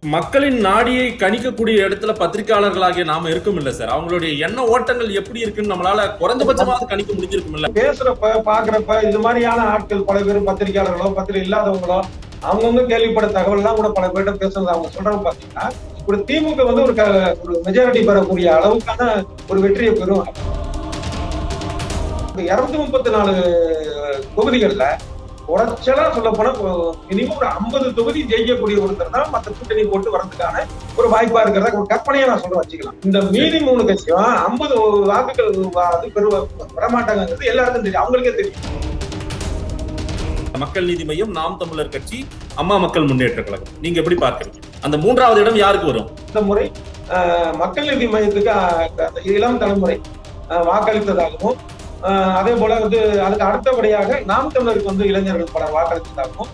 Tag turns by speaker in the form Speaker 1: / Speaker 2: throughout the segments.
Speaker 1: மக்களின் நாடியை கணிக்கக்கூடிய இடத்துல பத்திரிகையாளர்களாகிய நாம இருக்கும் இல்ல சார் அவங்களுடைய எண்ண ஓட்டங்கள் எப்படி இருக்குன்னு நம்மளால குறைந்தபட்சமாவது கணிக்க முடிஞ்சிருக்கும் இல்ல
Speaker 2: பேசுறப்ப பாக்குறப்ப இது மாதிரியான ஆட்கள் பல பேர் பத்திரிகையாளர்களோ பத்திரிகை இல்லாதவங்களோ அவங்கவுங்க கேள்விப்பட தகவல் எல்லாம் கூட பல பேர்ட்ட பேசுறது அவங்க சொல்றது பாத்தீங்கன்னா ஒரு திமுக வந்து ஒரு க- ஒரு மெஜாரிட்டி பெறக்கூடிய அளவுக்கான ஒரு வெற்றியை பெறும் இருநூத்தி முப்பத்தி நாலு தொகுதிகள்ல குறைச்சலா சொல்ல போனா மினிமம் ஒரு ஐம்பது தொகுதி ஜெயிக்கக்கூடிய ஒருத்தர் தான் மத்த கூட்டணி போட்டு வரதுக்கான ஒரு வாய்ப்பா இருக்கிறதா ஒரு கற்பனையா நான் சொல்ல வச்சுக்கலாம் இந்த மீதி மூணு கட்சியும் ஐம்பது வாக்குகள் அது பெரு வரமாட்டாங்கிறது எல்லாருக்கும் தெரியும் அவங்களுக்கே தெரியும்
Speaker 1: மக்கள் நீதி மையம் நாம் தமிழர் கட்சி அம்மா மக்கள் முன்னேற்ற கழகம் நீங்க எப்படி பார்க்கறீங்க அந்த மூன்றாவது இடம் யாருக்கு வரும்
Speaker 2: இந்த முறை ஆஹ், மக்கள் நீதி மையத்துக்கு ஆஹ், அந்த இளம் தலைமுறை ஆஹ், வாக்களித்ததாகவும் ஆஹ், அதே போல வந்து அதுக்கு அடுத்தபடியாக நாம் தமிழருக்கு வந்து இளைஞர்கள் பலர் வாக்களித்ததாகவும்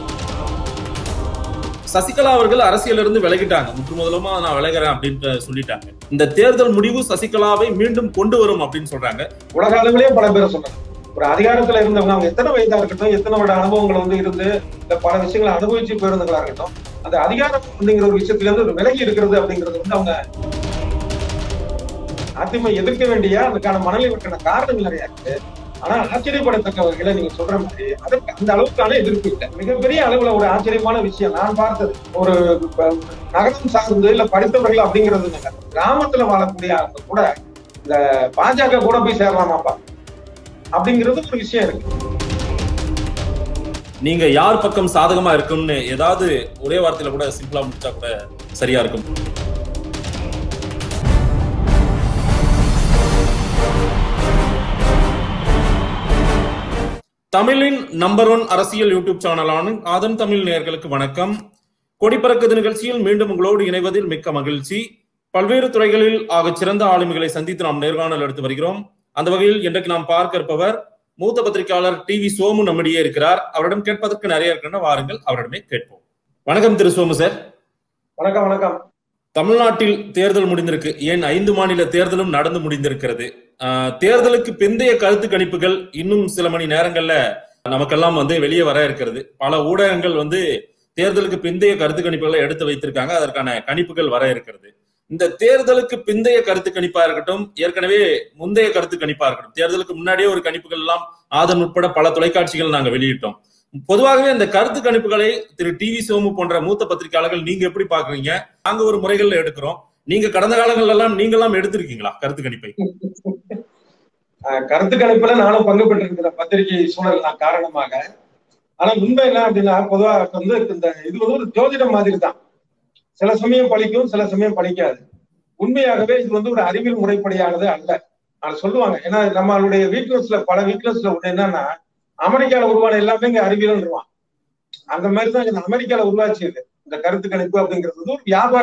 Speaker 1: சசிகலா அவர்கள் அரசியல இருந்து விலகிட்டாங்க முற்று முதலமா நான் விலகிறேன் அப்படின்ட்டு சொல்லிட்டாங்க இந்த தேர்தல் முடிவு சசிகலாவை மீண்டும் கொண்டு வரும் அப்படின்னு சொல்றாங்க
Speaker 2: உலக அளவிலேயே பல பேரை சொன்னாங்க ஒரு அதிகாரத்துல இருந்தவங்க அவங்க எத்தனை வயதா இருக்கட்டும் எத்தனை வருட அனுபவங்கள் வந்து இருந்து இல்ல பல விஷயங்களை அனுபவிச்சு போயிருந்தவங்களா இருக்கட்டும் அந்த அதிகாரம் அப்படிங்கிற ஒரு விஷயத்துல இருந்து ஒரு விலகி இருக்கிறது அப்படிங்கிறது வந்து அவங்க அதிமுக எதிர்க்க வேண்டிய அதுக்கான மனநிலைக்கான காரணங்கள் நிறைய இருக்கு ஆனா ஆச்சரியப்படத்தக்க வகையில நீங்க சொல்ற மாதிரி அதற்கு அந்த அளவுக்கான எதிர்ப்பு இல்லை மிகப்பெரிய அளவுல ஒரு ஆச்சரியமான விஷயம் நான் பார்த்தது ஒரு ப- நகரம் சார்ந்து இல்ல படித்தவர்கள் அப்படிங்கிறது இல்ல. கிராமத்துல வாழக்கூடிய அவங்க கூட இந்த பாஜக கூட போய் சேரலாமாப்பா அப்படிங்கிறது ஒரு விஷயம் இருக்கு
Speaker 1: நீங்க யார் பக்கம் சாதகமா இருக்கும்னு ஏதாவது ஒரே வார்த்தையில கூட சிம்பிளா முடிச்சா கூட சரியா இருக்கும் தமிழின் நம்பர் ஒன் அரசியல் யூடியூப் சேனலான ஆதம் தமிழ் நேயர்களுக்கு வணக்கம் கொடிப்பறக்குது நிகழ்ச்சியில் மீண்டும் உங்களோடு இணைவதில் மிக்க மகிழ்ச்சி பல்வேறு துறைகளில் ஆகச் சிறந்த ஆளுமைகளை சந்தித்து நாம் நேர்காணல் எடுத்து வருகிறோம் அந்த வகையில் இன்றைக்கு நாம் பார்க்க இருப்பவர் மூத்த பத்திரிகையாளர் டி வி சோமு நம்மிடையே இருக்கிறார் அவரிடம் கேட்பதற்கு நிறைய இருக்கின்றன வாருங்கள் அவரிடமே கேட்போம் வணக்கம் திரு சோமு சார்
Speaker 2: வணக்கம் வணக்கம்
Speaker 1: தமிழ்நாட்டில் தேர்தல் முடிந்திருக்கு ஏன் ஐந்து மாநில தேர்தலும் நடந்து முடிந்திருக்கிறது ஆஹ், தேர்தலுக்கு பிந்தைய கருத்து கணிப்புகள் இன்னும் சில மணி நேரங்கள்ல நமக்கெல்லாம் வந்து வெளியே வர இருக்கிறது பல ஊடகங்கள் வந்து தேர்தலுக்கு பிந்தைய கருத்து கணிப்புகளை எடுத்து வைத்திருக்காங்க அதற்கான கணிப்புகள் வர இருக்கிறது இந்த தேர்தலுக்கு பிந்தைய கருத்து கணிப்பா இருக்கட்டும் ஏற்கனவே முந்தைய கருத்து கணிப்பா இருக்கட்டும் தேர்தலுக்கு முன்னாடியே ஒரு கணிப்புகள் எல்லாம் ஆதன் உட்பட பல தொலைக்காட்சிகள் நாங்க வெளியிட்டோம் பொதுவாகவே இந்த கருத்து கணிப்புகளை திரு டிவி சோமு போன்ற மூத்த பத்திரிகையாளர்கள் நீங்க எப்படி பாக்குறீங்க நாங்க ஒரு முறைகள்ல எடுக்கிறோம் நீங்க கடந்த காலங்கள்ல எல்லாம் நீங்க எல்லாம் எடுத்திருக்கீங்களா கருத்து கணிப்பை
Speaker 2: அஹ் கருத்து கணிப்புல நானும் பங்கு பெற்றிருக்கிற பத்திரிகை சூழல் நான் காரணமாக ஆனா உண்மை என்ன அப்படின்னா பொதுவா வந்து இந்த இது வந்து ஒரு ஜோதிடம் மாதிரி தான் சில சமயம் பழிக்கும் சில சமயம் பழிக்காது உண்மையாகவே இது வந்து ஒரு அறிவியல் முறைப்படியானது அல்ல அது சொல்லுவாங்க ஏன்னா நம்மளுடைய வீக்னஸ்ல பல வீக்னஸ்ல ஒண்ணு என்னன்னா அமெரிக்கால உருவான எல்லாமே இங்க அறிவியல் அந்த மாதிரி தான் இந்த அமெரிக்கால உருவாச்சு இது இந்த கருத்து கணிப்பு அப்படிங்கிறது வந்து ஒரு வியாபார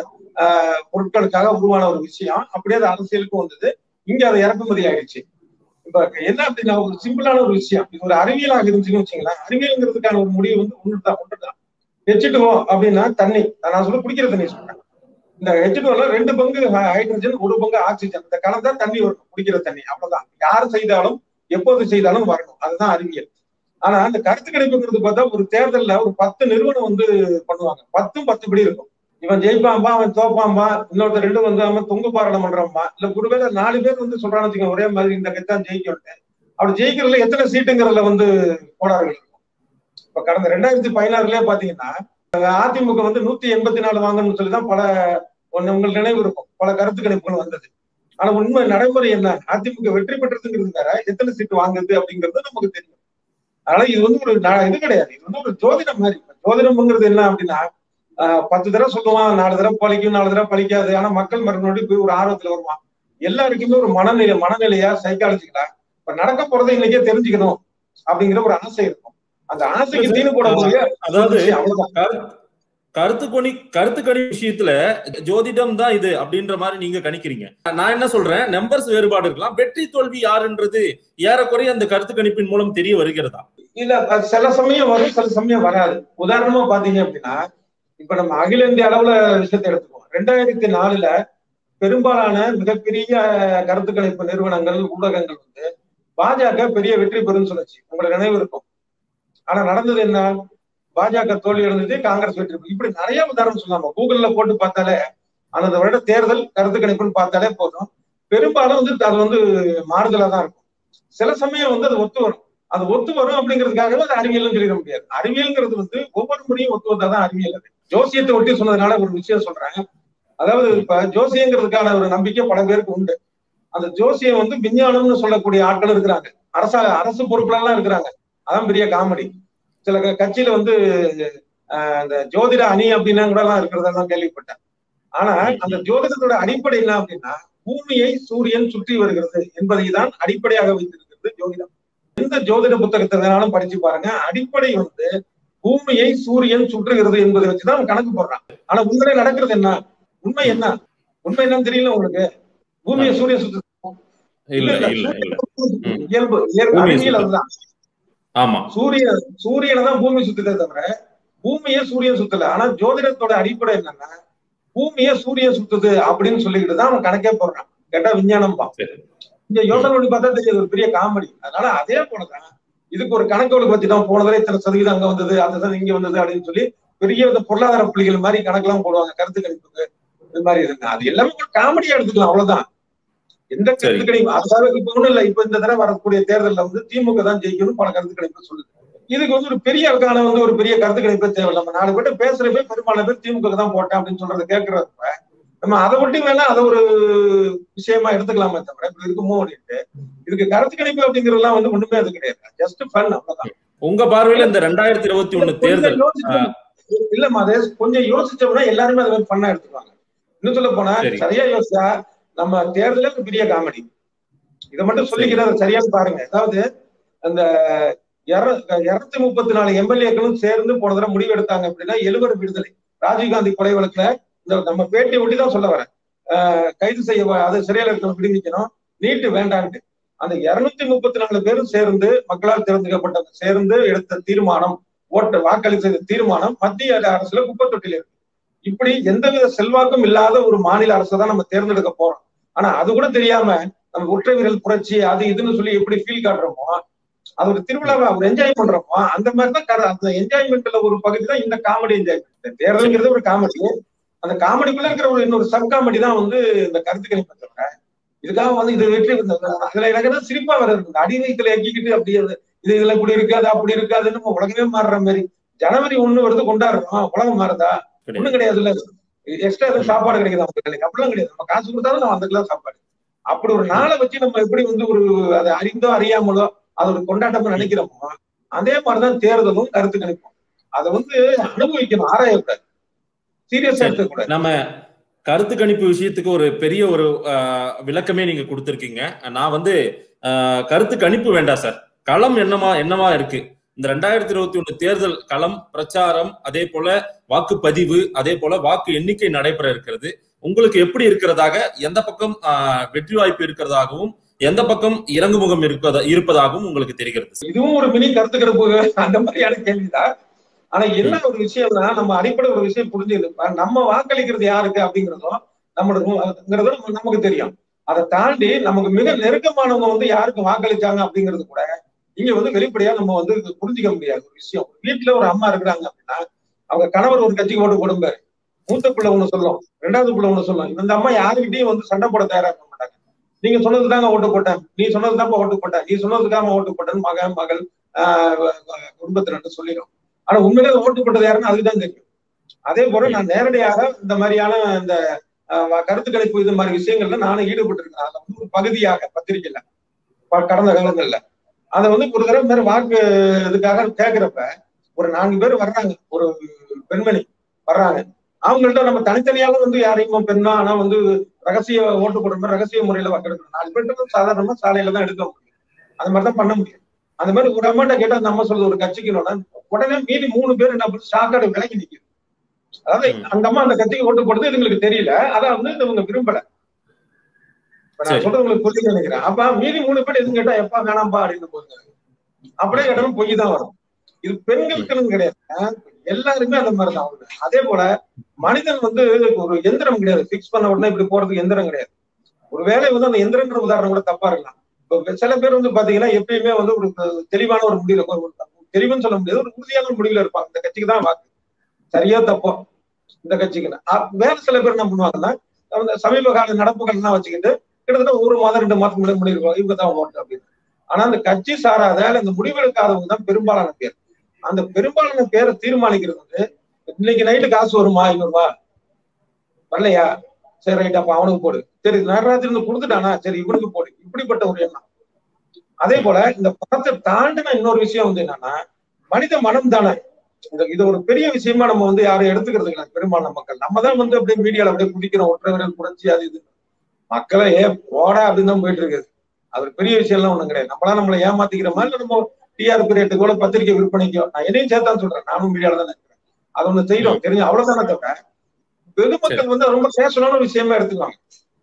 Speaker 2: ஆஹ், பொருட்களுக்காக உருவான ஒரு விஷயம் அப்படியே அது அரசியலுக்கும் வந்தது இங்க அது இறக்குமதி ஆயிடுச்சு இப்ப என்ன அப்படின்னா ஒரு சிம்பிளான ஒரு விஷயம் இது ஒரு அறிவியலாக இருந்துச்சுன்னு வச்சுங்களேன் அறிவியலுங்கிறதுக்கான ஒரு முடிவு வந்து ஒண்ணுதான் ஒன்றுதான் ஹெச்சுட்டுவோம் அப்படின்னா தண்ணி நான் சொல்ல குடிக்கிற தண்ணி சொல்றேன் இந்த ஹெச்சுட்டுவோல ரெண்டு பங்கு ஹைட்ரஜன் ஒரு பங்கு ஆக்சிஜன் இந்த கலந்தா தண்ணி வரும் குடிக்கிற தண்ணி அவ்வளவுதான் யார் செய்தாலும் எப்போது செய்தாலும் வரணும் அதுதான் அறிவியல் ஆனா அந்த கருத்து கணிப்புங்கிறது பார்த்தா ஒரு தேர்தல்ல ஒரு பத்து நிறுவனம் வந்து பண்ணுவாங்க பத்தும் பத்து படி இருக்கும் இவன் ஜெயிப்பாம்பா அவன் தோப்பாம்பா இன்னொருத்தர் ரெண்டு வந்து அவன் தொங்கு பாராளுமன்றம்பா இல்ல ஒருவேளை நாலு பேர் வந்து சொல்றான்னு வச்சுக்கோங்க ஒரே மாதிரி இந்த கட்சி ஜெயிக்கணும் அப்படி ஜெயிக்கிறதுல எத்தனை சீட்டுங்கிறதுல வந்து கோளாறுகள் இருக்கும் இப்ப கடந்த ரெண்டாயிரத்தி பதினாறுலயே பாத்தீங்கன்னா அதிமுக வந்து நூத்தி எண்பத்தி நாலு வாங்கணும்னு சொல்லி தான் பல ஒண்ணு உங்களுக்கு நினைவு இருக்கும் பல கருத்து கணிப்புகள் வந்தது ஆனா உண்மை நடைமுறை என்ன அதிமுக வெற்றி பெற்றதுங்கிறது வேற எத்தனை சீட்டு வாங்குது அப்படிங்கிறது நமக்கு தெரியும் அதனால இது வந்து ஒரு நா- இது கிடையாது இது வந்து ஒரு ஜோதிடம் மாதிரி ஜோதிடம்ங்கிறது என்ன அப்படின்னா ஆஹ் பத்து தடவை சொல்லுவான் நாலு தடவை பழிக்கும் நாலு தடவை பழிக்காது ஆனா மக்கள் மறுபடியும் போய் ஒரு ஆர்வத்துல வருவான் எல்லாருக்குமே ஒரு மனநிலை மனநிலையா சைக்காலஜிக்கலா இப்ப நடக்க போறதை இன்னைக்கே தெரிஞ்சுக்கணும் அப்படிங்கிற ஒரு ஆசை இருக்கும் அந்த ஆசைக்கு தீனு போடக்கூடிய
Speaker 1: அதாவது
Speaker 2: விஷயம் அவ்வளவுதான்
Speaker 1: கரு- கருத்து கொனி கருத்து கணி விஷயத்துல ஜோதிடம் தான் இது அப்படின்ற மாதிரி நீங்க கணிக்கிறீங்க நான் என்ன சொல்றேன் நம்பர்ஸ் வேறுபாடு இருக்கலாம் வெற்றி தோல்வி யாருன்றது ஏறக்குறைய அந்த கருத்து கணிப்பின் மூலம் தெரிய வருகிறதா
Speaker 2: இல்ல அது சில சமயம் வரும் சில சமயம் வராது உதாரணமா பாத்தீங்க அப்படின்னா இப்ப நம்ம அகில இந்திய அளவுல விஷயத்தை எடுத்துக்குவோம் ரெண்டாயிரத்தி நாலுல பெரும்பாலான மிகப்பெரிய கருத்து கணிப்பு நிறுவனங்கள் ஊடகங்கள் வந்து பாஜக பெரிய வெற்றி பெறும் சொல்லுச்சு உங்களுக்கு நினைவு இருக்கும் ஆனா நடந்தது என்ன பாஜக தோல்வி அடைஞ்சது காங்கிரஸ் வெற்றி பெற்றது. இப்படி நிறைய உதாரணம் சொல்லலாம் கூகுள்ல போட்டு பார்த்தாலே அந்த வருட தேர்தல் கருத்து கணிப்புன்னு பார்த்தாலே போதும் பெரும்பாலும் வந்து அது வந்து மாறுதலா தான் இருக்கும் சில சமயம் வந்து அது ஒத்து வரும் அது ஒத்து வரும் அப்படிங்கிறதுக்காகவே அது அறிவியல்னு சொல்லிட முடியாது அறிவியல்ங்கிறது வந்து ஒவ்வொரு முறையும் ஒத்து வந்தாதான் அறிவியல் அது ஜோசியத்தை ஒட்டி சொன்னதுனால ஒரு விஷயம் சொல்றேன் அதாவது இப்ப ஜோசியங்கிறதுக்கான ஒரு நம்பிக்கை பல பேருக்கு உண்டு அந்த ஜோசியம் வந்து விஞ்ஞானம்னு சொல்லக்கூடிய ஆட்கள் இருக்கிறாங்க அரச அரசு பொறுப்புல எல்லாம் இருக்கிறாங்க அதான் பெரிய காமெடி சில க- கட்சியில வந்து ஆஹ், இந்த ஜோதிட அணி அப்படின்னா கூட எல்லாம் இருக்கிறதெல்லாம் கேள்விப்பட்டேன் ஆனா அந்த ஜோதிடத்தோட அடிப்படை என்ன அப்படின்னா பூமியை சூரியன் சுற்றி வருகிறது என்பதை தான் அடிப்படையாக வைத்திருக்கிறது ஜோதிடம் எந்த ஜோதிட புத்தகத்தை வேணாலும் படிச்சு பாருங்க அடிப்படை வந்து பூமியை சூரியன் சுற்றுகிறது என்பதை வச்சுதான் அவன் கணக்கு போடுறான் ஆனா உண்மையிலே நடக்கிறது என்ன உண்மை என்ன உண்மை என்னன்னு தெரியல உங்களுக்கு பூமியை சூரியன் சுற்று
Speaker 1: இல்ல இல்ல இல்ல
Speaker 2: இயல்பு இயல்பு
Speaker 1: பூமியை
Speaker 2: அறிவியல்
Speaker 1: சுத்துது.
Speaker 2: அதுதான்
Speaker 1: ஆமா
Speaker 2: சூரியன் சூரியனை தான் பூமி சுத்துதே தவிர பூமியை சூரியன் சுத்தல ஆனா ஜோதிடத்தோட அடிப்படை என்னன்னா பூமியை சூரியன் சுத்துது அப்படின்னு சொல்லிக்கிட்டு தான் அவன் கணக்கே போடுறான் கேட்டா விஞ்ஞானம் பா
Speaker 1: சரி.
Speaker 2: இங்க யோசனை பண்ணி பார்த்தா தெரியுது ஒரு பெரிய காமெடி அதனால அதே போலதான் இதுக்கு ஒரு கணக்கு வச்சு தான் போன தடவை இத்தனை சதவீதம் அங்க வந்தது அந்த சதவீதம் இங்க வந்தது அப்படின்னு சொல்லி பெரிய இந்த பொருளாதார புள்ளிகள் மாதிரி கணக்கெல்லாம் போடுவாங்க கருத்து கணிப்புக்கு இது மாதிரி இருக்கு அது எல்லாமே ஒரு காமெடியா எடுத்துக்கலாம் அவ்வளவுதான் எந்த கருத்து கணிப்பு அதாவது இப்ப ஒண்ணும் இல்ல இப்ப இந்த தடவை வரக்கூடிய தேர்தல்ல வந்து திமுக தான் ஜெயிக்கணும் பல கருத்து கணிப்பு சொல்லுது இதுக்கு வந்து ஒரு பெரிய அதுக்கான வந்து ஒரு பெரிய கருத்து கணிப்பே தேவை நம்ம நாலு பேர்ட்ட பேசுறப்ப பெரும்பாலான பேர் திமுக தான் போட்டேன் அப்படின்னு சொல்றதை கேட்கறப்ப நம்ம அதை ஒட்டி வேணா அதை ஒரு விஷயமா எடுத்துக்கலாமே தவிர இப்படி இருக்குமோ அப்படின்ட்டு இதுக்கு கருத்து கணிப்பு அப்படிங்கறதெல்லாம் வந்து ஒண்ணுமே அது கிடையாது ஜஸ்ட் ஃபன் அவ்வளவுதான்
Speaker 1: உங்க பார்வையில இந்த ரெண்டாயிரத்தி இருபத்தி ஒண்ணு தேர்தல்
Speaker 2: கொஞ்சம் யோசிச்சோம். இல்ல மாதேஷ் கொஞ்சம் யோசிச்சோம்னா எல்லாருமே அதை மாதிரி பண்ணா எடுத்துக்குவாங்க இன்னும் சொல்ல போனா
Speaker 1: சரி.
Speaker 2: சரியா யோசிச்சா நம்ம தேர்தலே ஒரு பெரிய காமெடி இதை மட்டும் சொல்லிக்கிறது சரியான்னு பாருங்க அதாவது அந்த இருநூத்தி முப்பத்தி நாலு எம்எல்ஏக்களும் சேர்ந்து போன தடவை முடிவு எடுத்தாங்க அப்படின்னா எழுவர் விடுதலை ராஜீவ்காந்தி கொலை வழக்குல இந்த நம்ம பேட்டியை ஒட்டி தான் சொல்ல வரேன் ஆஹ் கைது செய்ய அது சிறையில் இருக்கிற விடுவிக்கணும் நீட்டு வேண்டான்ட்டு அந்த இருநூத்தி முப்பத்தி நாலு பேரும் சேர்ந்து மக்களால் தேர்ந்தெடுக்கப்பட்ட சேர்ந்து எடுத்த தீர்மானம் ஓட்டு வாக்களித்த தீர்மானம் மத்திய அரசுல குப்பத்தொட்டில இருக்கு இப்படி எந்தவித செல்வாக்கும் இல்லாத ஒரு மாநில அரசை தான் நம்ம தேர்ந்தெடுக்க போறோம் ஆனா அது கூட தெரியாம நம்ம ஒற்றை விரல் புரட்சி அது இதுன்னு சொல்லி எப்படி ஃபீல் காட்டுறோமோ அது ஒரு திருவிழாவை ஒரு என்ஜாய் பண்றோமோ அந்த மாதிரி தான் கர- அந்த என்ஜாய்மெண்ட்ல ஒரு பகுதி தான் இந்த காமெடி என்ஜாய்மெண்ட் தேர்தல்ங்கிறது ஒரு காமெடி அந்த காமெடிக்குள்ள இருக்கிற ஒரு இன்னொரு சப் காமெடி தான் வந்து இந்த கருத்து கணிப்பை தவிர இதுக்காக வந்து இது வெற்றி அதுல எனக்கு தான் சிரிப்பா வர இருக்கு இந்த அடி வயிற்றுல எக்கிக்கிட்டு அப்படி அது இது இதுல இப்படி இருக்காது அப்படி இருக்காதுன்னு நம்ம உலகமே மாறுற மாதிரி ஜனவரி ஒண்ணு வருது கொண்டாடுறோம் உலகம் மாறுதா ஒண்ணும் கிடையாதுல்ல எக்ஸ்ட்ரா எதுவும் சாப்பாடு கிடைக்குது அவங்க கிடையாது அப்படிலாம் கிடையாது நம்ம காசு கொடுத்தாலும் நம்ம அந்த சாப்பாடு அப்படி ஒரு நாளை வச்சு நம்ம எப்படி வந்து ஒரு அதை அறிந்தோ அறியாமலோ அதை ஒரு கொண்டாட்டமா நினைக்கிறோமோ அதே மாதிரிதான் தேர்தலும் கருத்து கணிப்போம் அதை வந்து அனுபவிக்கணும் ஆராயக்கூடாது சீரியஸா எடுத்துக்கூடாது
Speaker 1: நம்ம கருத்து கணிப்பு விஷயத்துக்கு ஒரு பெரிய ஒரு ஆஹ், விளக்கமே நீங்க கொடுத்திருக்கீங்க நான் வந்து ஆஹ், கருத்து கணிப்பு வேண்டாம் சார் களம் என்னமா என்னவா இருக்கு இந்த ரெண்டாயிரத்தி இருபத்தி ஒண்ணு தேர்தல் களம் பிரச்சாரம் அதே போல வாக்குப்பதிவு அதே போல வாக்கு எண்ணிக்கை நடைபெற இருக்கிறது உங்களுக்கு எப்படி இருக்கிறதாக எந்த பக்கம் ஆஹ், வெற்றி வாய்ப்பு இருக்கிறதாகவும் எந்த பக்கம் இறங்குமுகம் இருப்பதா இருப்பதாகவும் உங்களுக்கு தெரிகிறது
Speaker 2: இதுவும் ஒரு மினி கருத்து கணிப்பு அந்த மாதிரியான கேள்விதான் ஆனா என்ன ஒரு விஷயம்னா நம்ம அடிப்படை ஒரு விஷயம் புரிஞ்சுக்கணும் நம்ம வாக்களிக்கிறது யாருக்கு அப்படிங்கிறதும் நம்மளோட நமக்கு தெரியும் அதை தாண்டி நமக்கு மிக நெருக்கமானவங்க வந்து யாருக்கு வாக்களிச்சாங்க அப்படிங்கிறது கூட இங்க வந்து வெளிப்படையா நம்ம வந்து இது புரிஞ்சுக்க முடியாது ஒரு விஷயம் வீட்டுல ஒரு அம்மா இருக்கிறாங்க அப்படின்னா அவங்க கணவர் ஒரு கட்சிக்கு ஓட்டு போடும்பாரு மூத்த பிள்ளை ஒண்ணு சொல்லும் ரெண்டாவது பிள்ளை ஒண்ணு சொல்லும் இந்த அம்மா யாருக்கிட்டையும் வந்து சண்டை போட தயாரா இருக்க மாட்டாங்க நீங்க சொன்னதுதாங்க ஓட்டு போட்டேன் நீ சொன்னதுதான் ஓட்டு போட்டேன் நீ சொன்னதுக்காக ஓட்டு போட்டேன் மகன் மகள் ஆஹ் குடும்பத்தினர் சொல்லிடும் ஆனா உண்மையிலே ஓட்டு போட்டது யாருன்னு அதுக்குதான் தெரியும் அதே போல நான் நேரடியாக இந்த மாதிரியான இந்த ஆஹ் கருத்து கணிப்பு இது மாதிரி விஷயங்கள்ல நானும் ஈடுபட்டு இருக்கேன் அதுல வந்து ஒரு பகுதியாக பத்திரிகையில ப- கடந்த காலங்கள்ல அதை வந்து ஒரு தடவை மாதிரி வாக்கு இதுக்காக கேட்கிறப்ப ஒரு நான்கு பேர் வர்றாங்க ஒரு பெண்மணி வர்றாங்க அவங்கள்ட்ட நம்ம தனித்தனியாக வந்து யாரையும் பெண்ணா ஆனா வந்து ரகசிய ஓட்டு போடுற மாதிரி ரகசிய முறையில வாக்கெடுக்கணும் நாலு பேர்ட்ட சாதாரணமா சாலையில தான் எடுக்க முடியும் அந்த மாதிரி தான் பண்ண முடியும் அந்த மாதிரி ஒரு அம்மாட்ட கேட்டா அந்த அம்மா சொல்றது ஒரு கட்சிக்கு உடனே மீதி மூணு பேர் என்ன பண்ணி ஷாக்காடு விலகி நிக்குது அதாவது அந்த அம்மா அந்த கட்சிக்கு ஓட்டு போடுறது இதுங்களுக்கு தெரியல அதான் வந்து இவங்க விரும்பல இப்ப நான்
Speaker 1: சரி.
Speaker 2: சொல்றது உங்களுக்கு புரியுது நினைக்கிறேன் அப்ப மீதி மூணு பேர் எதுவும் கேட்டா எப்பா வேணாம்பா அப்படின்னு போகுது அப்படியே கேட்டாலும் பொய் தான் வரும் இது பெண்களுக்குன்னு கிடையாது ஆஹ் எல்லாருமே அந்த மாதிரிதான் அவங்க அதே போல மனிதன் வந்து ஒரு எந்திரம் கிடையாது பிக்ஸ் பண்ண உடனே இப்படி போறதுக்கு எந்திரம் கிடையாது ஒரு வேலை வந்து அந்த எந்திரங்கிற உதாரணம் கூட தப்பா இருக்கலாம் இப்ப சில பேர் வந்து பாத்தீங்கன்னா எப்பயுமே வந்து ஒரு தெளிவான ஒரு முடிவு ஒரு தெரிவுன்னு சொல்ல முடியாது ஒரு உறுதியான முடிவுல இருப்பாங்க இந்த கட்சிக்கு தான் வாக்கு சரியா தப்போ இந்த கட்சிக்கு வேற சில பேர் என்ன பண்ணுவாங்கன்னா அந்த சமீப கால நடப்புகள் எல்லாம் வச்சுக்கிட்டு கிட்டத்தட்ட ஒரு மாதம் ரெண்டு மாதத்துக்கு முன்னாடி முடிவு இவங்க தான் ஓட்டு அப்படின்னு ஆனா அந்த கட்சி சாராத இல்ல இந்த முடிவெடுக்காதவங்க தான் பெரும்பாலான பேர் அந்த பெரும்பாலான பேரை தீர்மானிக்கிறது வந்து இன்னைக்கு நைட்டு காசு வருமா ஐநூறுவா வரலையா சரி ரைட் அப்ப அவனுக்கு போடு சரி நடராஜன் இருந்து கொடுத்துட்டானா சரி இவனுக்கு போடு இப்படிப்பட்ட ஒரு எண்ணம் அதே போல இந்த பணத்தை தாண்டின இன்னொரு விஷயம் வந்து என்னன்னா மனித மனம் தானே இந்த இது ஒரு பெரிய விஷயமா நம்ம வந்து யாரும் எடுத்துக்கிறது கிடையாது பெரும்பாலான மக்கள் நம்ம தான் வந்து அப்படியே மீடியால அப்படியே குதிக்கிறோம் ஒற்றவர்கள் புரட்சி அது இது மக்களை ஏ போடா அப்படின்னு தான் போயிட்டு இருக்குது அது ஒரு பெரிய விஷயம் எல்லாம் ஒண்ணும் கிடையாது நம்மளா நம்மளை ஏமாத்திக்கிற மாதிரி நம்ம டிஆர்பி ரேட்டு கூட பத்திரிக்கை விற்பனைக்கோ நான் என்னையும் சேர்த்தான் சொல்றேன் நானும் மீடியால தான் இருக்கிறேன் அது ஒண்ணு செய்யறோம் தெரிஞ்சு அவ்வளவுதானே தவிர பொதுமக்கள் வந்து ரொம்ப சேஷனான விஷயமா எடுத்துக்குவாங்க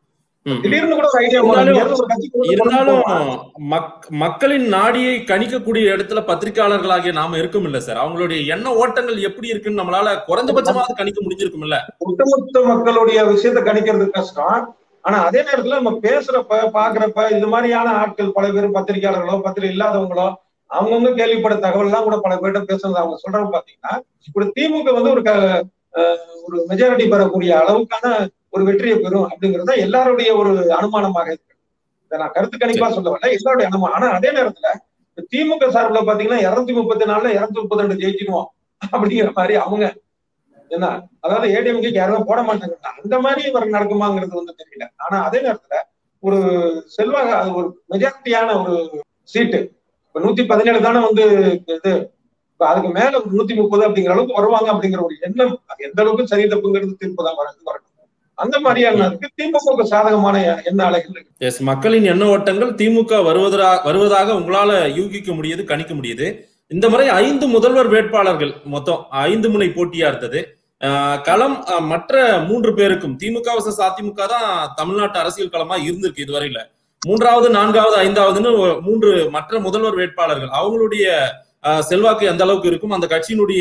Speaker 1: ம்.
Speaker 2: திடீர்னு கூட ஒரு ஐடியா
Speaker 1: இருந்தாலும் மக்- மக்களின் நாடியை கணிக்கக்கூடிய இடத்துல பத்திரிகையாளர்களாகிய நாம இருக்கும் இல்ல சார் அவங்களுடைய எண்ண ஓட்டங்கள் எப்படி இருக்குன்னு நம்மளால குறைஞ்சபட்சமாவது கணிக்க முடிஞ்சிருக்கும் இல்ல
Speaker 2: ஒட்டுமொத்த மக்களுடைய விஷயத்தை கணிக்கிறது கஷ்டம் ஆனா அதே நேரத்துல நம்ம பேசுறப்ப பாக்குறப்ப இது மாதிரியான ஆட்கள் பல பேர் பத்திரிகையாளர்களோ பத்திரிகை இல்லாதவங்களோ அவங்கவுங்க கேள்விப்பட தகவல் எல்லாம் கூட பல பேர்ட்ட பேசுறது அவங்க சொல்றது பாத்தீங்கன்னா ஒரு திமுக வந்து ஒரு க- அஹ் ஒரு மெஜாரிட்டி பெறக்கூடிய அளவுக்கான ஒரு வெற்றியை பெறும் அப்படிங்கிறது தான் எல்லாருடைய ஒரு அனுமானமாக இருக்கு இதை நான் கருத்து கணிப்பா சொல்ல வரல எல்லாருடைய அனுமானம் ஆனா அதே நேரத்துல இப்ப திமுக சார்பில் பாத்தீங்கன்னா இருநூத்தி முப்பத்தி நாலுல இருநூத்தி முப்பத்தி ரெண்டு ஜெயிச்சிடுவோம் அப்படிங்கிற மாதிரி அவங்க என்ன அதாவது ஏடிஎம்கே யாருமே போட மாட்டாங்க அந்த மாதிரி இவர் நடக்குமாங்கிறது வந்து தெரியல ஆனா அதே நேரத்துல ஒரு செல்வாக அது ஒரு மெஜாரிட்டியான ஒரு சீட்டு இப்ப நூத்தி பதினேழு தானே வந்து இது இப்ப அதுக்கு மேல ஒரு நூத்தி முப்பது அப்படிங்கிற அளவுக்கு வருவாங்க அப்படிங்கிற ஒரு எண்ணம் அது எந்த அளவுக்கு சரி தப்புங்கிறது தீர்ப்பு தான் வரது வரணும் அந்த மாதிரியான இருக்கு திமுக சாதகமான எண்ண அலைகள் இருக்கு
Speaker 1: எஸ் மக்களின் எண்ண ஓட்டங்கள் திமுக வருவதா வருவதாக உங்களால யூகிக்க முடியுது கணிக்க முடியுது இந்த முறை ஐந்து முதல்வர் வேட்பாளர்கள் மொத்தம் ஐந்து முனை போட்டியா இருந்தது ஆஹ் களம் ஆஹ் மற்ற மூன்று பேருக்கும் திமுக வர்சஸ் அதிமுக தான் தமிழ்நாட்டு அரசியல் களமா இருந்திருக்கு இதுவரையில மூன்றாவது நான்காவது ஐந்தாவதுன்னு மூன்று மற்ற முதல்வர் வேட்பாளர்கள் அவங்களுடைய ஆஹ் செல்வாக்கு எந்த அளவுக்கு இருக்கும் அந்த கட்சியினுடைய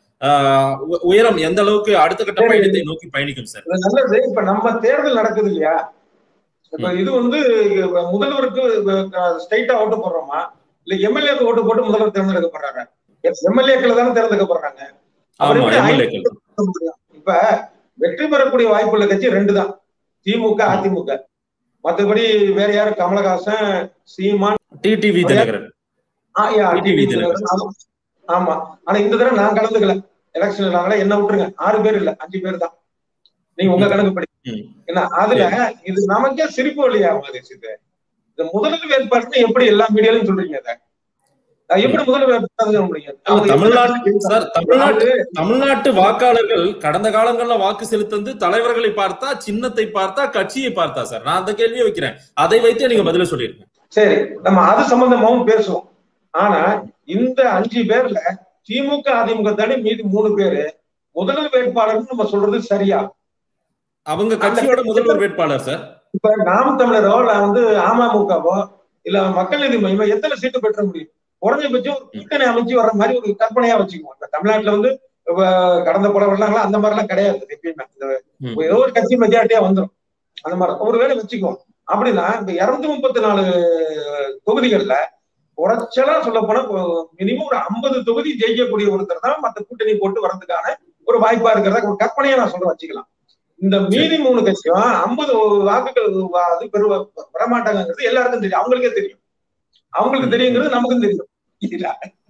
Speaker 1: ஆஹ் உ- உயரம் எந்த அளவுக்கு அடுத்த கட்ட பயணத்தை நோக்கி பயணிக்கும் சார்
Speaker 2: இது நல்லது இப்ப நம்ம தேர்தல் நடக்குது இல்லையா இப்ப இது வந்து இப்ப முதல்வருக்கு ஸ்ட்ரைட்டா ஓட்டு போடுறோமா இல்ல எம்எல்ஏக்கு ஓட்டு போட்டு முதல்வர் தேர்ந்தெடுக்கப்படுறாங்க எம்எல்ஏக்கள் தானே தேர்ந்தெடுக்கப்படுறாங்க அவர்
Speaker 1: ஆமா
Speaker 2: எப்படி
Speaker 1: எம்எல்ஏக்கள்
Speaker 2: ஐந்து முடியும்? இப்ப வெற்றி பெறக்கூடிய வாய்ப்புள்ள கட்சி ரெண்டு தான் திமுக அதிமுக மத்தபடி வேற யாரு கமலஹாசன் சீமான்
Speaker 1: டிடிவி தினகரன்
Speaker 2: ஆ, யா,
Speaker 1: டிடிவி
Speaker 2: டிடிவி தினகரன். ஆமா. ஆமா ஆனா இந்த தடவை நான் கலந்துக்கல எலெக்ஷன்ல நாங்களே என்ன விட்டுருங்க ஆறு பேர் இல்ல அஞ்சு பேர் தான் நீங்க உங்க கணக்கு படி
Speaker 1: ம்.
Speaker 2: ஏன்னா அதுல இது நமக்கே சிரிப்பு வழியா மாதிரி இது இந்த முதல்வர் வேட்பாளர் எப்படி எல்லா மீடியாலும் சொல்றீங்க அதை அது எப்படி முதல்வர் வேட்பாளர் சொல்ல முடியும் அவங்க
Speaker 1: தமிழ்நாட்டு சார் தமிழ்நாட்டு
Speaker 2: அவரு-
Speaker 1: தமிழ்நாட்டு வாக்காளர்கள் கடந்த காலங்கள்ல வாக்கு செலுத்தந்து தலைவர்களை பார்த்தா சின்னத்தை பார்த்தா கட்சியை பார்த்தா சார் நான் அந்த கேள்வியை வைக்கிறேன் அதை வைத்தே நீங்க பதில சொல்லிருக்கேன்
Speaker 2: சரி நம்ம அது சம்பந்தமாவும் பேசுவோம் ஆனா இந்த அஞ்சு பேர்ல திமுக அதிமுக தானே மீதி மூணு பேரு முதல்வர் வேட்பாளர்னு நம்ம சொல்றது சரியா
Speaker 1: அவங்க கட்சியோட முதல்வர் வேட்பாளர் சார்
Speaker 2: இப்ப நாம் தமிழரோ இல்ல வந்து அமமுகவோ இல்ல மக்கள் நீதி மையமோ எத்தனை சீட்டு பெற்ற முடியும் குறைஞ்சபட்சம் ஒரு கூட்டணி அமைச்சு வர்ற மாதிரி ஒரு கற்பனையா வச்சுக்குவோம் இப்ப தமிழ்நாட்டுல வந்து இப்ப கடந்த போல வரலாங்களா அந்த மாதிரி எல்லாம் கிடையாது எப்பயுமே இந்த
Speaker 1: ம்.
Speaker 2: ஏதோ ஒரு கட்சி மெஜாரிட்டியா வந்துடும் அந்த மாதிரி ஒரு வேலை வச்சுக்குவோம் அப்படின்னா இப்ப இருநூத்தி முப்பத்தி நாலு தொகுதிகள்ல குறைச்சலா சொல்ல போனா மினிமம் ஒரு ஐம்பது தொகுதி ஜெயிக்கக்கூடிய ஒருத்தர் தான் மத்த கூட்டணி போட்டு வர்றதுக்கான ஒரு வாய்ப்பா இருக்கிறதா ஒரு கற்பனையா நான் சொல்ல வச்சுக்கலாம் இந்த மீதி மூணு கட்சியும் ஐம்பது வாக்குகள் வா- அது பெரு வரமாட்டாங்கிறது எல்லாருக்கும் தெரியும் அவங்களுக்கே தெரியும் அவங்களுக்கு தெரியுங்கிறது நமக்கும் தெரியும் இல்ல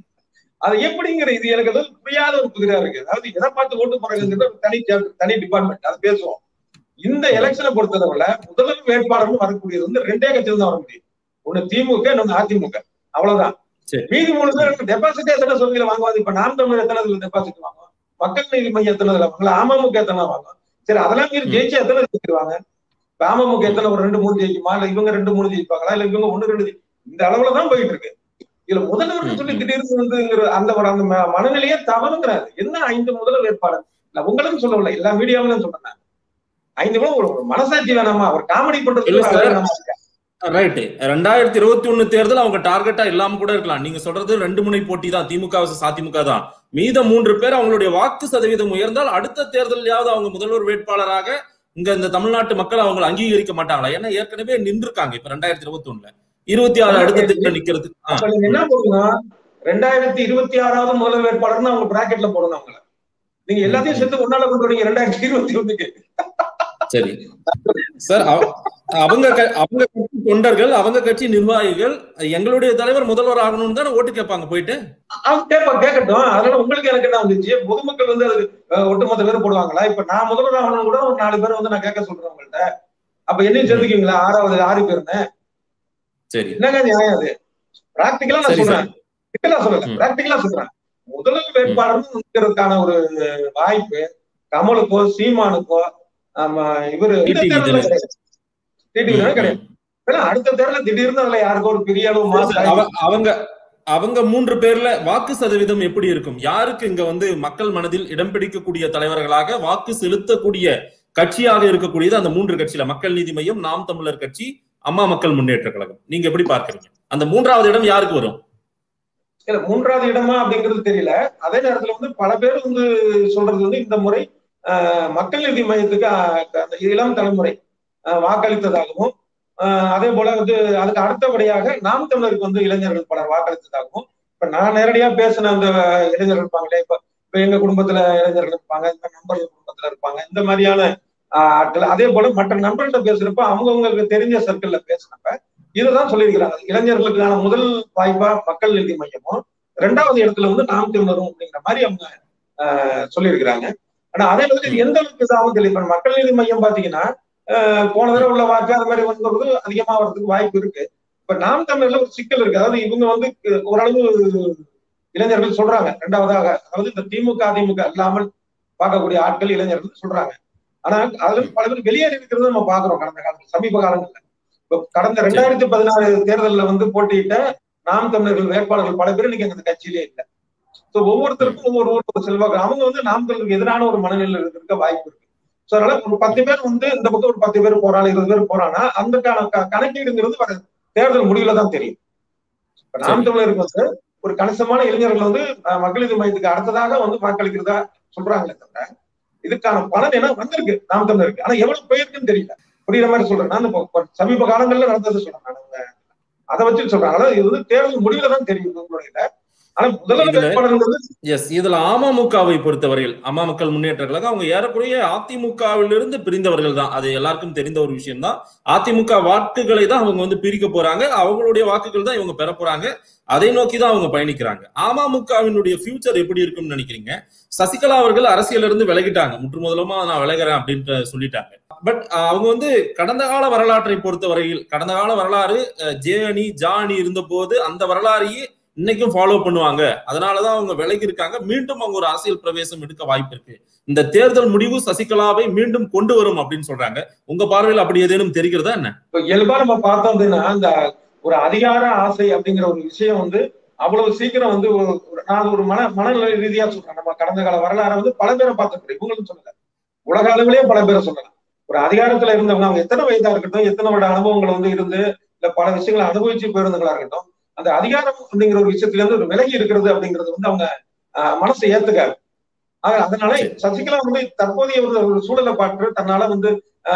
Speaker 2: அது எப்படிங்கிற இது எனக்கு அது புரியாத ஒரு புதிரா இருக்கு அதாவது எதை பார்த்து ஓட்டு போறாங்கிறது ஒரு தனி chapter, தனி டிபார்ட்மெண்ட் அது பேசுவோம் இந்த எலெக்ஷனை பொறுத்தளவுல முதல்வர் வேட்பாளர்னு வரக்கூடியது வந்து ரெண்டே கட்சியில் தான் வர முடியும் ஒண்ணு திமுக இன்னொன்னு அதிமுக அவ்வளவுதான்
Speaker 1: சரி.
Speaker 2: மீதி மூணு பேர் டெபாசிட் எத்தனை சொல்லியில வாங்குவாங்க இப்ப நாம் தமிழ் எத்தனை இதுல டெபாசிட் வாங்குவோம் மக்கள் நீதி மையம் எத்தனை இதுல வாங்கலாம் அமமுக எத்தனை வாங்குவோம் சரி அதெல்லாம் மீறி
Speaker 1: ம்.
Speaker 2: ஜெயிச்சு எத்தனை ஜெயிச்சிருவாங்க இப்ப அமமுக எத்தனை ஒரு ரெண்டு மூணு ஜெயிக்குமா இல்ல இவங்க ரெண்டு மூணு ஜெயிப்பாங்களா இல்ல இவங்க ஒண்ணு ரெண்டு ஜெயி- இந்த அளவுல தான் போயிட்டு இருக்கு இதுல முதல்வர் சொல்லி
Speaker 1: ம்.
Speaker 2: திடீர்னு வந்துங்கிற அந்த ஒரு அந்த ம- மனநிலையே தவறுங்கிறாரு என்ன ஐந்து முதல்வர் வேட்பாளர் இல்ல உங்களுக்கு சொல்லல எல்லா மீடியாவிலும் சொல்றேன் நான். ஐந்து பேரும் ஒரு ஒரு மனசாட்சி வேணாமா ஒரு காமெடி பண்றதுக்கு
Speaker 1: இல்ல
Speaker 2: ஒரு
Speaker 1: சார்.
Speaker 2: ஆள் வேணாமா?
Speaker 1: ரைட் ரெண்டாயிரத்தி இருபத்தி ஒண்ணு தேர்தல் அவங்க டார்கெட்டா இல்லாம கூட இருக்கலாம் நீங்க சொல்றது ரெண்டு முனை போட்டி தான் திமுக versus அதிமுக தான் மீத மூன்று பேர் அவங்களுடைய வாக்கு சதவீதம் உயர்ந்தால் அடுத்த தேர்தலையாவது அவங்க முதல்வர் வேட்பாளராக இங்க இந்த தமிழ்நாட்டு மக்கள் அவங்களை அங்கீகரிக்க மாட்டாங்களா ஏன்னா ஏற்கனவே நின்றுருக்காங்க இப்ப ரெண்டாயிரத்தி இருபத்தி ஒண்ணுல இருபத்தி ஆறு அடுத்த தேர்தல் நிக்கிறது ஆ,
Speaker 2: அப்ப நீங்க என்ன பண்ணணும் ரெண்டாயிரத்தி இருபத்தி ஆறாவது முதல் வேட்பாளர்னு அவங்க பிராக்கெட்ல போடணும் அவங்கள நீங்க எல்லாத்தையும் சேர்த்து ஒன்னால கொண்டு வரீங்க ரெண்டாயிரத்தி இருபத்தி ஒண்ணுக்கு
Speaker 1: சரி சார் அவ- அவங்க க- அவங்க கட்சி தொண்டர்கள் அவங்க கட்சி நிர்வாகிகள் எங்களுடைய தலைவர் முதல்வர் ஆகணும்னு தானே ஓட்டு கேட்பாங்க போயிட்டு
Speaker 2: அவங்க கேட்பா கேட்கட்டும் அதனால உங்களுக்கு எனக்கு என்ன வந்துச்சு பொதுமக்கள் வந்து அது அஹ், ஒட்டுமொத்த பேர் போடுவாங்களா இப்ப நான் முதல்வர் ஆகணும் கூட ஒரு நாலு பேர் வந்து நான் கேட்க சொல்றேன் உங்கள்ட்ட அப்ப என்னையும் சேர்த்துக்கீங்களா ஆறாவது ஆறு பேருன்னு
Speaker 1: சரி
Speaker 2: என்னங்க நியாயம் அது பிராக்டிக்கலா நான்
Speaker 1: சரி,
Speaker 2: சொல்றேன் சிக்கலா சொல்லல
Speaker 1: ம்.
Speaker 2: பிராக்டிக்கலா சொல்றேன் முதல் வேட்பாளர்னு ஒரு வாய்ப்பு கமலுக்கோ சீமானுக்கோ ஆமா இவரு இந்த
Speaker 1: TTV
Speaker 2: தேர்தல்ல
Speaker 1: தானே?
Speaker 2: கிடையாது TTV தானே கிடையாது ஏன்னா அடுத்த தேர்தல திடீர்னு அதுல யாருக்கோ ஒரு பெரிய அளவு மாசு
Speaker 1: அவ- அவங்க அவங்க மூன்று பேர்ல வாக்கு சதவீதம் எப்படி இருக்கும் யாருக்கு இங்க வந்து மக்கள் மனதில் இடம் பிடிக்கக்கூடிய தலைவர்களாக வாக்கு செலுத்தக்கூடிய கட்சியாக இருக்கக்கூடியது அந்த மூன்று கட்சியில மக்கள் நீதி மையம் நாம் தமிழர் கட்சி அம்மா மக்கள் முன்னேற்ற கழகம் நீங்க எப்படி பார்க்கறீங்க அந்த மூன்றாவது இடம் யாருக்கு வரும்
Speaker 2: இல்ல மூன்றாவது இடமா அப்படிங்கிறது தெரியல அதே நேரத்துல வந்து பல பேர் வந்து சொல்றது வந்து இந்த முறை ஆஹ், மக்கள் நீதி மையத்துக்கு ஆஹ், அந்த இளம் தலைமுறை ஆஹ், வாக்களித்ததாகவும் ஆஹ், அதே போல வந்து அதுக்கு அடுத்தபடியாக நாம் தமிழருக்கு வந்து இளைஞர்கள் பலர் வாக்களித்ததாகவும் இப்ப நான் நேரடியா பேசின அந்த இளைஞர்கள் இருப்பாங்களே இப்ப இப்ப எங்க குடும்பத்துல இளைஞர்கள் இருப்பாங்க இந்த நண்பர்கள் குடும்பத்துல இருப்பாங்க இந்த மாதிரியான ஆஹ், ஆட்கள் அதே போல மற்ற நண்பர்கள்ட்ட பேசுறப்ப அவங்கவுங்களுக்கு தெரிஞ்ச சர்க்கிள்ல பேசுறப்ப இதுதான் சொல்லியிருக்கிறாங்க இளைஞர்களுக்கான முதல் வாய்ப்பா மக்கள் நீதி மையமும் ரெண்டாவது இடத்துல வந்து நாம் தமிழரும் அப்படிங்கிற மாதிரி அவங்க ஆஹ், சொல்லியிருக்கிறாங்க ஆனா அதே மாதிரி இது எந்த அளவுக்கு இதாகவும் தெரியல இப்ப மக்கள் நீதி மையம் பாத்தீங்கன்னா ஆஹ், போன தடவை உள்ள வாக்கு அது மாதிரி வந்து அதிகமாகிறதுக்கு வாய்ப்பு இருக்கு இப்ப நாம் தமிழர்ல ஒரு சிக்கல் இருக்கு அதாவது இவங்க வந்து ஓரளவு இளைஞர்கள் சொல்றாங்க ரெண்டாவதாக அதாவது இந்த திமுக அதிமுக இல்லாமல் பார்க்கக்கூடிய ஆட்கள் இளைஞர்கள் சொல்றாங்க ஆனா அதுல இருந்து பல பேர் வெளியேறி இருக்கிறது நம்ம பாக்குறோம் கடந்த காலத்துல சமீப காலங்கள்ல இப்ப கடந்த ரெண்டாயிரத்தி பதினாறு தேர்தல்ல வந்து போட்டியிட்ட நாம் தமிழர்கள் வேட்பாளர்கள் பல பேர் இன்னைக்கு அந்த கட்சியிலே இல்லை சோ ஒவ்வொருத்தருக்கும் ஒவ்வொரு ஊருக்கு செல்வாக்கு அவங்க வந்து நாம் தமிழருக்கு எதிரான ஒரு மனநிலையில் இருக்க வாய்ப்பு இருக்கு சோ அதனால ஒரு பத்து பேர் வந்து இந்த பக்கம் ஒரு பத்து பேர் போறாங்க இருபது பேர் போறாங்கன்னா அந்த க- கணக்கீடுங்கிறது வர தேர்தல் முடிவுல தான் தெரியும் இப்ப நாம்
Speaker 1: சரி.
Speaker 2: தமிழருக்கு வந்து ஒரு கணிசமான இளைஞர்கள் வந்து அஹ், மக்கள் நீதி மையத்துக்கு அடுத்ததாக வந்து வாக்களிக்கிறதா சொல்றாங்களே தவிர இதுக்கான பலன் என்ன வந்திருக்கு நாம் தமிழருக்கு ஆனா எவ்வளவு போயிருக்குன்னு தெரியல புரியுற மாதிரி சொல்றேன் நான் இப்ப- இப்ப சமீப காலங்கள்ல நடந்தது சொல்றேன் நான் உங்க- அதை வச்சு சொல்றேன் அதாவது இது வந்து தேர்தல் முடிவுல தான் தெரியும் உங்களுடைய ஆனா முதல்வர்
Speaker 1: இதுல-
Speaker 2: வேட்பாளர்கள்
Speaker 1: எஸ் இதுல அமமுகவை பொறுத்தவரையில் அம்மா மக்கள் முன்னேற்ற கழகம் அவங்க ஏறக்குறைய அதிமுகவிலிருந்து பிரிந்தவர்கள் தான் அது எல்லாருக்கும் தெரிந்த ஒரு விஷயம் தான் அதிமுக வாக்குகளை தான் அவங்க வந்து பிரிக்க போறாங்க அவங்களுடைய வாக்குகள் தான் இவங்க பெற போறாங்க அதை நோக்கி தான் அவங்க பயணிக்கிறாங்க அமமுகவினுடைய ஃபியூச்சர் எப்படி இருக்கும்னு நினைக்கிறீங்க சசிகலா அவர்கள் அரசியல இருந்து விலகிட்டாங்க முற்று முதலமா நான் விலகிறேன் அப்படின்ட்டு சொல்லிட்டாங்க பட் அவங்க வந்து கடந்த கால வரலாற்றை பொறுத்தவரையில் கடந்த கால வரலாறு அஹ், ஜே அணி ஜா அணி இருந்த போது அந்த வரலாறையே இன்னைக்கும் ஃபாலோ பண்ணுவாங்க அதனாலதான் அவங்க விலகி இருக்காங்க மீண்டும் அவங்க ஒரு அரசியல் பிரவேசம் எடுக்க வாய்ப்பு இருக்கு இந்த தேர்தல் முடிவு சசிகலாவை மீண்டும் கொண்டு வரும் அப்படின்னு சொல்றாங்க உங்க பார்வையில் அப்படி ஏதேனும் தெரிகிறதா என்ன
Speaker 2: இப்ப இயல்பா நம்ம பார்த்தோம் அப்படின்னா அந்த ஒரு அதிகார ஆசை அப்படிங்கிற ஒரு விஷயம் வந்து அவ்வளவு சீக்கிரம் வந்து ஒரு ஒரு- நான் ஒரு மன மனநிலை ரீதியா சொல்றேன் நம்ம கடந்த கால வரலாறு வந்து பல பேரை பார்த்துருக்கோம் இவங்களும் சொல்லல உலக அளவிலேயே பல பேரை சொல்லலாம் ஒரு அதிகாரத்துல இருந்தவங்க அவங்க எத்தனை வயதா இருக்கட்டும் எத்தனை வருட அனுபவங்கள் வந்து இருந்து இல்ல பல விஷயங்களை அனுபவிச்சு போயிருந்தவங்களா இருக்கட்டும் அந்த அதிகாரம் அப்படிங்கிற ஒரு விஷயத்துல இருந்து ஒரு விலகி இருக்கிறது அப்படிங்கிறது வந்து அவங்க ஆஹ், மனசு ஏத்துக்காது ஆக, அதனால
Speaker 1: சரி.
Speaker 2: சசிகலா வந்து தற்போதைய ஒரு ஒரு சூழலை பார்த்து தன்னால வந்து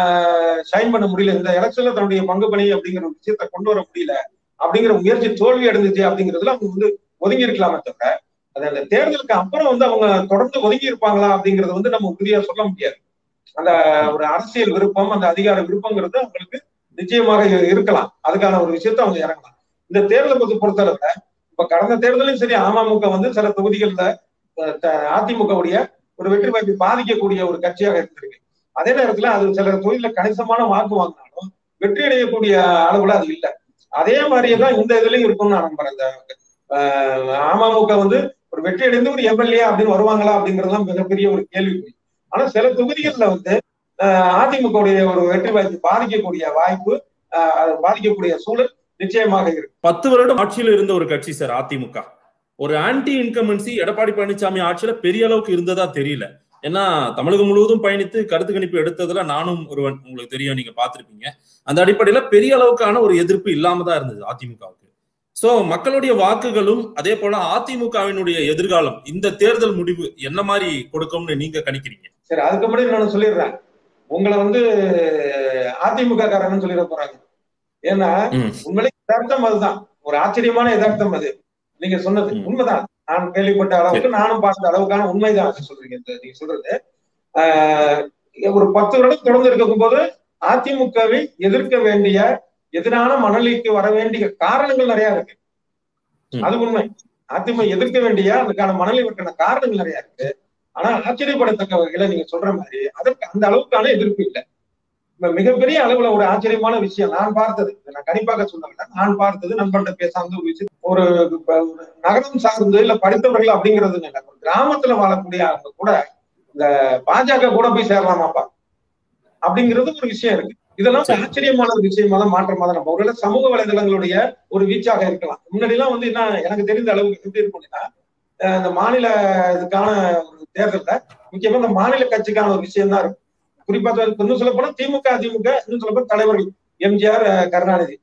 Speaker 2: ஷைன் பண்ண முடியல இந்த எலெக்ஷன்ல தன்னுடைய பங்கு பணி அப்படிங்கிற ஒரு விஷயத்த கொண்டு வர முடியல அப்படிங்கிற முயற்சி தோல்வி அடைஞ்சிச்சு அப்படிங்கிறதுல அவங்க வந்து ஒதுங்கி இருக்கலாமே தவிர அது அந்த தேர்தலுக்கு அப்புறம் வந்து அவங்க தொடர்ந்து ஒதுங்கி இருப்பாங்களா அப்படிங்கறது வந்து நம்ம உறுதியா சொல்ல முடியாது அந்த ஒரு அரசியல் விருப்பம் அந்த அதிகார விருப்பங்கிறது அவங்களுக்கு நிச்சயமாக இ- இருக்கலாம் அதுக்கான ஒரு விஷயத்த அவங்க இறங்கலாம் இந்த தேர்தலை பத்தி பொறுத்தளவுல இப்ப கடந்த தேர்தலையும் சரி அமமுக வந்து சில தொகுதிகள்ல அஹ், த- அதிமுகவுடைய ஒரு வெற்றி வாய்ப்பை பாதிக்கக்கூடிய ஒரு கட்சியாக இருந்திருக்கு அதே நேரத்துல அது சில தொகுதியில கணிசமான வாக்கு வாங்கினாலும் வெற்றி அடையக்கூடிய அளவுல அது இல்லை அதே மாதிரியே தான் இந்த இதுலயும் இருக்கும்னு நான் நம்புறேன் இந்த அஹ், அமமுக வந்து ஒரு வெற்றி அடைந்து ஒரு எம்எல்ஏ அப்படின்னு வருவாங்களா அப்படிங்கறதுலாம் மிகப்பெரிய ஒரு கேள்விக்குறி ஆனா சில தொகுதிகள்ல வந்து அதிமுகவுடைய ஒரு வெற்றி வாய்ப்பு பாதிக்கக்கூடிய வாய்ப்பு அஹ், அது பாதிக்கக்கூடிய சூழல் நிச்சயமாக இருக்கு
Speaker 1: பத்து வருடம் ஆட்சியில் இருந்த ஒரு கட்சி சார் அதிமுக ஒரு ஆன்டி இன்கமன்சி எடப்பாடி பழனிசாமி ஆட்சியில பெரிய அளவுக்கு இருந்ததா தெரியல ஏன்னா தமிழகம் முழுவதும் பயணித்து கருத்து கணிப்பு எடுத்ததுல நானும் ஒருவன் உங்களுக்கு தெரியும் நீங்க பார்த்திருப்பீங்க அந்த அடிப்படையில பெரிய அளவுக்கான ஒரு எதிர்ப்பு இல்லாம தான் இருந்தது அதிமுகவுக்கு சோ மக்களுடைய வாக்குகளும் அதே போல அதிமுகவினுடைய எதிர்காலம் இந்த தேர்தல் முடிவு என்ன மாதிரி கொடுக்கும்னு நீங்க கணிக்கிறீங்க
Speaker 2: சரி அதுக்கு முன்னாடி நான் சொல்லிடுறேன் உங்களை வந்து அதிமுக காரங்கன்னு சொல்லிட போறாங்க ஏன்னா
Speaker 1: ம்.
Speaker 2: உண்மையிலே யதார்த்தம் அதுதான் ஒரு ஆச்சரியமான யதார்த்தம் அது நீங்க சொன்னது
Speaker 1: ம்.
Speaker 2: உண்மைதான் நான் கேள்விப்பட்ட அளவுக்கு நானும் பார்த்த அளவுக்கான உண்மைதான் அது சொல்றீங்க இந்த நீங்க சொல்றது ஆஹ் ஒரு பத்து வருடம் தொடர்ந்து இருக்கும் போது அதிமுகவை எதிர்க்க வேண்டிய எதிரான மணலிக்கு வர வேண்டிய காரணங்கள் நிறைய இருக்கு
Speaker 1: ம்.
Speaker 2: அது உண்மை அதிமுக எதிர்க்க வேண்டிய அதுக்கான மணலிற்கான காரணங்கள் நிறைய இருக்கு ஆனா ஆச்சரியப்படத்தக்க வகையில நீங்க சொல்ற மாதிரி அதற்கு அந்த அளவுக்கான எதிர்ப்பு இல்லை இப்ப மிகப்பெரிய அளவுல ஒரு ஆச்சரியமான விஷயம் நான் பார்த்தது இதை நான் கண்டிப்பாக சொல்லல நான் பார்த்தது நண்பன்கிட்ட பேசாம ஒரு விஷயம் ஒரு இப்ப ஒரு நகரம் சார்ந்து இல்ல படித்தவர்கள் அப்படிங்கிறது இல்லை ஒரு கிராமத்துல வாழக்கூடிய அவங்க கூட இந்த பாஜக கூட போய் சேரலாமாப்பா அப்படிங்கிறது ஒரு விஷயம் இருக்கு இதெல்லாம் ஒரு ஆச்சரியமான ஒரு விஷயமா தான் மாற்றமா தான் நம்ம ஒருவேளை சமூக வலைதளங்களுடைய ஒரு வீச்சாக இருக்கலாம் முன்னாடி எல்லாம் வந்து என்ன எனக்கு தெரிந்த அளவுக்கு எப்படி இருக்கும்னா அஹ் இந்த மாநில இதுக்கான ஒரு தேர்தல்ல முக்கியமா இந்த மாநில கட்சிக்கான ஒரு விஷயம் தான் இருக்கும் குறிப்பா சொல்ல- இன்னும் சொல்ல போனா திமுக அதிமுக இன்னும் சொல்ல போனா தலைவர்கள் எம்ஜிஆர் அஹ் கருணாநிதி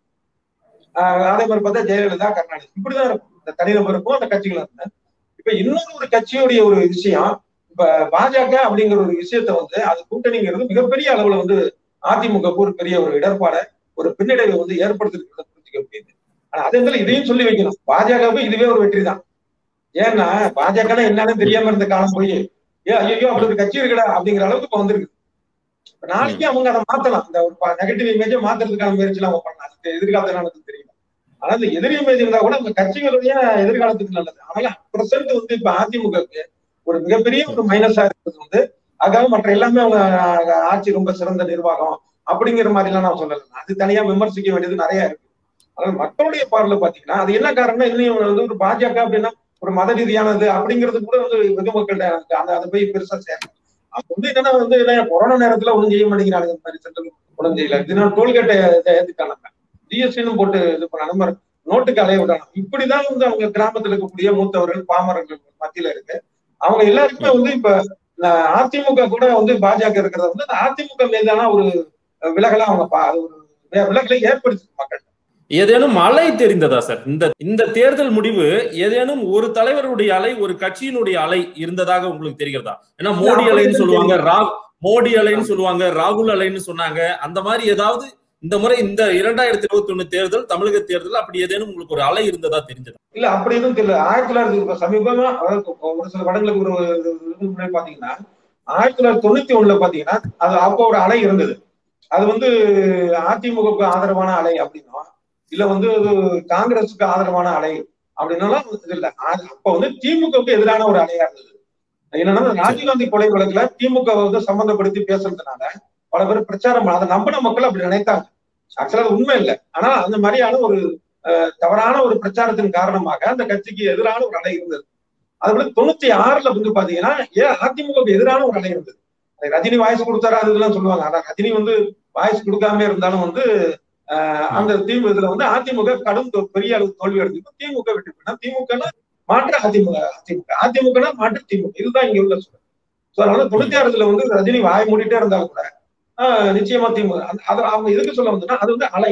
Speaker 2: ஆஹ் அதே மாதிரி பார்த்தா ஜெயலலிதா கருணாநிதி இப்படிதான் இருக்கும் இந்த தனிநபருக்கும் அந்த கட்சிகள் இருக்கு இப்ப இன்னொரு ஒரு கட்சியுடைய ஒரு விஷயம் இப்ப பாஜக அப்படிங்கிற ஒரு விஷயத்த வந்து அது கூட்டணிங்கிறது மிகப்பெரிய அளவுல வந்து அதிமுகவுக்கு ஒரு பெரிய ஒரு இடர்பாடை ஒரு பின்னடைவை வந்து ஏற்படுத்திருக்கிறத புரிஞ்சுக்க முடியுது ஆனா அதே நேரத்துல இதையும் சொல்லி வைக்கணும் பாஜகவுக்கு இதுவே ஒரு வெற்றி தான் ஏன்னா பாஜக என்னன்னு தெரியாம இருந்த காலம் போய் ஏ ஐயோ அப்படி ஒரு கட்சி இருக்குடா அப்படிங்கிற அளவுக்கு இப்ப வந்திருக்கு இப்ப நாளைக்கு அவங்க அதை மாத்தலாம் இந்த ஒரு நெகட்டிவ் இமேஜை மாத்துறதுக்கான முயற்சி அவங்க பண்ணலாம் அதுக்கு எதிர்காலத்துல எனக்கு தெரியல ஆனா இந்த எதிர் இமேஜ் இருந்தா கூட அந்த கட்சிகளுடைய எதிர்காலத்துக்கு நல்லது அதனால பிரசன்ட் வந்து இப்ப அதிமுகவுக்கு ஒரு மிகப்பெரிய ஒரு மைனஸா இருக்கிறது வந்து அதுக்காக மற்ற எல்லாமே அவங்க அஹ், ஆட்சி ரொம்ப சிறந்த நிர்வாகம் அப்படிங்கிற மாதிரி எல்லாம் நான் சொல்லல அது தனியா விமர்சிக்க வேண்டியது நிறைய இருக்கு ஆனா மக்களுடைய பார்வையில பாத்தீங்கன்னா அது என்ன காரணம்னா இன்னும் வந்து ஒரு பாஜக அப்படின்னா ஒரு மத ரீதியானது அப்படிங்கிறது கூட வந்து பொதுமக்கள்கிட்ட எனக்கு அந்த அதை போய் பெருசா சேரல அப்ப வந்து என்னன்னா வந்து என்ன கொரோனா நேரத்துல ஒண்ணும் செய்ய மாட்டேங்கிறாங்க இந்த மாதிரி சென்ட்ரல் ஒண்ணும் செய்யல இதனால டோல்கேட்டை ஏத்துக்கானாங்க ஜிஎஸ்டின்னு போட்டு இது பண்ண மாதிரி நோட்டுக்கு அலைய விட்டாங்க இப்படிதான் வந்து அவங்க கிராமத்துல இருக்கக்கூடிய மூத்தவர்கள் பாமரர்கள் மத்தியில இருக்கு அவங்க எல்லாருக்குமே வந்து இப்ப அஹ், அதிமுக கூட வந்து பாஜக இருக்கிறத வந்து அந்த அதிமுக மீதான ஒரு விலகலா அவங்க பா- அது ஒரு விலகலை ஏற்படுத்தி மக்கள்
Speaker 1: ஏதேனும் அலை தெரிந்ததா சார் இந்த இந்த தேர்தல் முடிவு ஏதேனும் ஒரு தலைவருடைய அலை ஒரு கட்சியினுடைய அலை இருந்ததாக உங்களுக்கு தெரிகிறதா ஏன்னா மோடி
Speaker 2: அப்படி
Speaker 1: அலைன்னு
Speaker 2: எதுவும்
Speaker 1: சொல்லுவாங்க ரா மோடி அலைன்னு சொல்லுவாங்க ராகுல் அலைன்னு சொன்னாங்க அந்த மாதிரி ஏதாவது இந்த முறை இந்த இரண்டாயிரத்தி இருபத்தி ஒண்ணு தேர்தல் தமிழக தேர்தல் அப்படி ஏதேனும் உங்களுக்கு ஒரு அலை இருந்ததா தெரிஞ்சதா
Speaker 2: இல்ல அப்படி எதுவும் தெரியல ஆயிரத்தி தொள்ளாயிரத்தி இப்ப சமீபமா அதாவது இப்ப ஒரு சில படங்களுக்கு ஒரு இது முன்னாடி பாத்தீங்கன்னா ஆயிரத்தி தொள்ளாயிரத்தி தொண்ணூத்தி ஒண்ணுல பாத்தீங்கன்னா அது அப்போ ஒரு அலை இருந்தது அது வந்து அதிமுகவுக்கு ஆதரவான அலை அப்படின்னா இல்ல வந்து அது காங்கிரஸுக்கு ஆதரவான அலை அப்படின்னாலும் இது இல்ல அது அப்ப வந்து திமுகவுக்கு எதிரான ஒரு அலையா இருந்தது என்னன்னா இந்த ராஜீவ்காந்தி கொலை வழக்குல திமுக வந்து சம்பந்தப்படுத்தி பேசுறதுனால பல பேர் பிரச்சாரம் பண்ண- அதை நம்பின மக்கள் அப்படி நினைத்தாங்க ஆக்சுவலா அது உண்மை இல்லை ஆனா அந்த மாதிரியான ஒரு அஹ், தவறான ஒரு பிரச்சாரத்தின் காரணமாக அந்த கட்சிக்கு எதிரான ஒரு அலை இருந்தது அதுபோல தொண்ணூத்தி ஆறுல வந்து பாத்தீங்கன்னா ஏன் அதிமுகவுக்கு எதிரான ஒரு அலை இருந்தது அது ரஜினி வாய்ஸ் கொடுத்தாரு அது இதெல்லாம் சொல்லுவாங்க ஆனா ரஜினி வந்து வாய்ஸ் கொடுக்காம இருந்தாலும் வந்து அஹ், அந்த திமுக இதுல வந்து அதிமுக கடும் தோ- பெரிய அளவு தோல்வி அடைஞ்சது திமுக வெற்றி பெற்றா திமுக மாற்று அதிமுக அதிமுக அதிமுக மாற்று திமுக இதுதான் இங்க உள்ள சொல்ல சோ அதனால தொண்ணூத்தி ஆறுல வந்து ரஜினி வாய் மூடிட்டே இருந்தாலும் கூட ஆஹ், நிச்சயமா திமுக அந்த- அது அவங்க எதுக்கு சொல்ல வந்தோம்னா அது வந்து அலை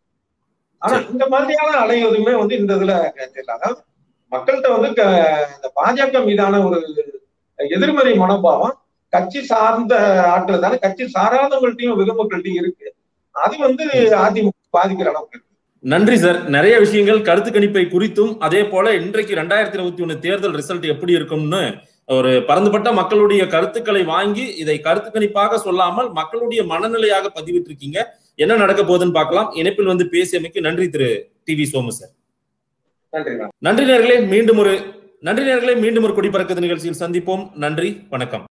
Speaker 2: ஆனா
Speaker 1: சரி.
Speaker 2: இந்த மாதிரியான அலை எதுவுமே வந்து இந்த இதுல தெரியல அதாவது மக்கள்கிட்ட வந்து க- இந்த பாஜக மீதான ஒரு எதிர்மறை மனோபாவம் கட்சி சார்ந்த ஆட்கள் தானே கட்சி சாராதவங்கள்ட்டையும் வெகுமக்கள்ட்டையும் இருக்கு அது வந்து அதிமுக பாதிக்கிற அளவுக்கு இருக்கு
Speaker 1: நன்றி சார் நிறைய விஷயங்கள் கருத்து கணிப்பை குறித்தும் அதே போல இன்றைக்கு ரெண்டாயிரத்தி இருபத்தி ஒண்ணு தேர்தல் ரிசல்ட் எப்படி இருக்கும்னு ஒரு பரந்துபட்ட மக்களுடைய கருத்துக்களை வாங்கி இதை கருத்து கணிப்பாக சொல்லாமல் மக்களுடைய மனநிலையாக பதிவிட்டிருக்கீங்க என்ன நடக்க போகுதுன்னு பார்க்கலாம் இணைப்பில் வந்து பேசியமைக்கு நன்றி Thiru T V Somu sir
Speaker 2: நன்றி
Speaker 1: நன்றி நேர்களே மீண்டும் ஒரு நன்றி நேர்களே மீண்டும் ஒரு குடிப்பறக்குது நிகழ்ச்சியில் சந்திப்போம் நன்றி வணக்கம்